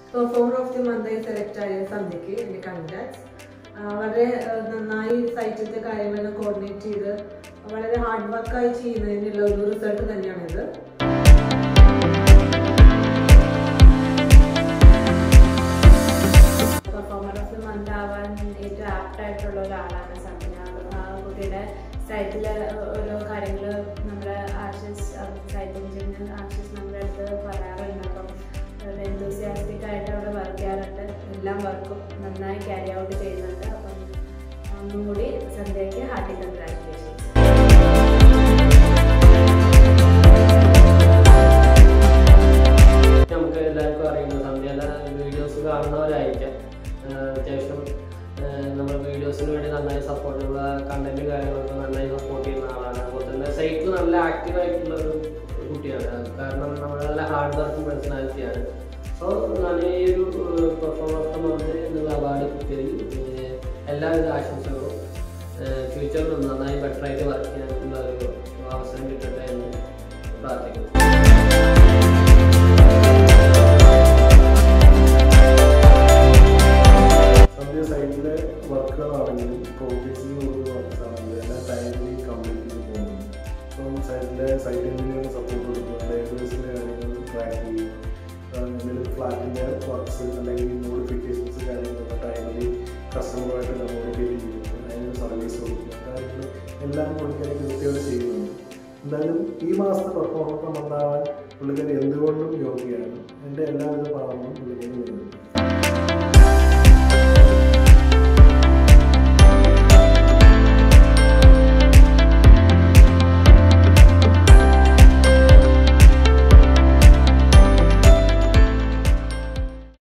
performer of the മന്തായി select ആയ സന്ധ്യയ്ക്ക് എൻ്റെ കൺഗ്രാറ്റ്സ് വളരെ ആ, നന്നായി സൈറ്റിലത്തെ കാര്യങ്ങളെല്ലാം കോർഡിനേറ്റ് ചെയ്ത് വളരെ ഹാർഡ് വർക്കായി ചെയ്യുന്നതിനുള്ള ഒരു റിസൾട്ട് തന്നെയാണിത് പെർഫോമർ ഓഫ് ദി മന്ത് ആവാൻ ഏറ്റവും ആപ്റ്റ് ആയിട്ടുള്ള ഒരാളാണ് സന്ധ്യ ആ കുട്ടിയുടെ സൈറ്റിൽ ഓരോ കാര്യങ്ങൾ നമ്മുടെ ആശിസ് സൈറ്റ് എഞ്ചിനീയർ ആശിസ് നമ്മുടെ അടുത്ത് പറയാറുണ്ട് അപ്പം എന്തൂസിയാസ്റ്റിക് ആയിട്ട് അവിടെ വർക്ക് ചെയ്യാറുണ്ട് എല്ലാ വർക്കും നന്നായി ക്യാരി ഔട്ട് ചെയ്യുന്നുണ്ട് അപ്പം ഒന്നും കൂടി സന്ധ്യയ്ക്ക് ഹാർട്ടി കൺഗ്രാറ്റുലേഷൻസ് നമുക്ക് എല്ലാവർക്കും അറിയുന്ന സന്ധ്യയുടെ വീഡിയോസ് കാണുന്നവരായിരിക്കാം ആഹ് അത്യാവശ്യം നമ്മൾ വീഡിയോസിന് വേണ്ടി നന്നായി സപ്പോർട്ടുള്ള കണ്ടന്റ് കാര്യങ്ങളൊക്കെ നന്നായി സപ്പോർട്ട് ചെയ്യുന്ന ആളാണ് അതുപോലെ തന്നെ സൈറ്റിൽ നല്ല ആക്റ്റീവ് ആയിട്ടുള്ള ഒരു കുട്ടിയാണ് കാരണം നമ്മൾ നല്ല ഹാർഡ് വർക്കും പേഴ്സണാലിറ്റിയാണ് സോ നല്ല ഈ ഒരു പെർഫോമർ ഓഫ് ദ മന്ത് എന്നുള്ള അവാർഡ് കിട്ടിയതിൽ ഏഹ് എല്ലാവിധ ആശംസകളും ഫ്യൂച്ചറിൽ നന്നായി ബെറ്റർ ആയിട്ട് വർക്ക് ചെയ്യാനുള്ള ഒരു അവസരം കിട്ടട്ടെ എന്ന് പ്രാർത്ഥിക്കുന്നു സന്ധ്യ സൈറ്റിലെ വർക്കുകളാണെങ്കിലും പ്രോജക്ട്സിന് കൊടുക്കുന്ന വർക്ക്സ് ആണെങ്കിലും എല്ലാം ടൈമിലി കംപ്ലീറ്റ് ചെയ്ത് പോകുന്നുണ്ട് അപ്പം സൈറ്റിലെ സൈറ്റ് എഞ്ചിനീയറിന് സപ്പോർട്ട് കൊടുക്കുക ലേബേഴ്സിൻ്റെ കാര്യങ്ങൾ ട്രാക്ക് ചെയ്യുക എന്തെങ്കിലും ഫ്ലാറ്റിൻ്റെ വർക്ക്സ് അല്ലെങ്കിൽ മോഡിഫിക്കേഷൻസ് കാര്യങ്ങളൊക്കെ ടൈമിലി കസ്റ്റമറുമായിട്ട് കമ്മ്യൂണിക്കേറ്റ് ചെയ്യുക അതിന് സർവീസ് കൊടുക്കുക കാര്യങ്ങൾ എല്ലാം പുള്ളിക്കാരി കൃത്യമായിട്ട് ചെയ്യുന്നുണ്ട് എന്തായാലും ഈ മാസത്തെ പെർഫോമൻസ് ഉണ്ടാവാൻ പുള്ളിക്കാരി എന്തുകൊണ്ടും യോഗ്യയാണ് എൻ്റെ എല്ലാവിധ പാവങ്ങളും പുള്ളിക്കാരി നേരുന്നു